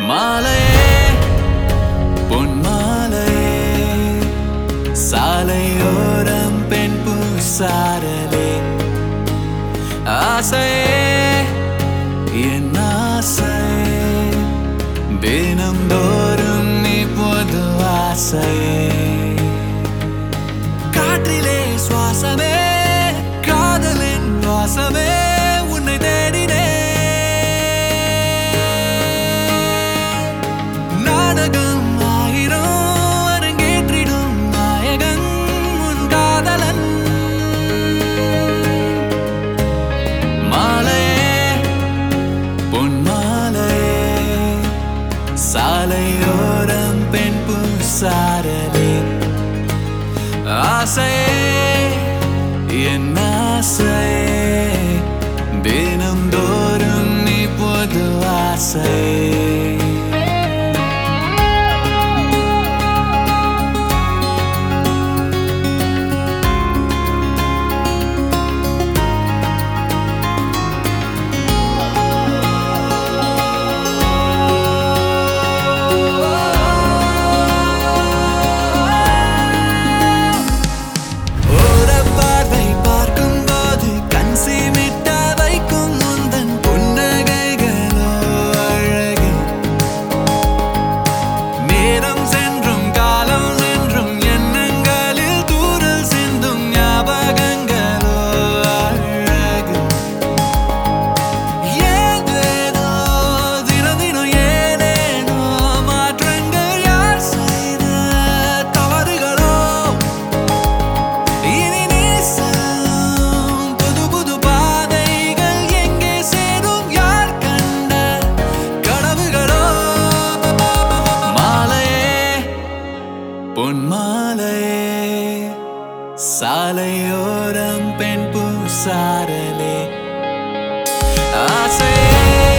மாலையே பொன் மாலையே சாலையோரம் பெண் பூசாரலே ஆசையே என் ஆசையே தினம்தோறும் நீ பொது ஆசையே காற்றிலே சுவாசமே காதலின் வாசமே உன்னை தேடினே நாடகம் ஆயிரம் அரங்கேற்றிடும் நாயகன் உன் காதலன் மாலையே பொன் மாலையே சாலையோரம் பெண் பூசாரலே ஆசையே என் ஆசையே தினம்தோறும் நீ பொது ஆசையே ஒரு பார்வை பார்க்கும்போது கண் சிமிட்ட வைக்கும் முந்தன் புன்னகைகளோ அழகு நேரம் சென்றும் காலம் சென்றும் எண்ணங்களில் தூரல் சிந்தும் ஞாபகங்களோ அழகு ஏதேதோ தினம் தினம் ஏதேனோ மாற்றங்கள் யார் செய்த தவறுகளோ இனி நீ செல்லும் புது புது பாதைகள் எங்கே சேரும் யார் கண்ட கனவுகளோ மாலையே பொன் மாலையே சாலையோரம் பெண் பூசாரலே ஆசையே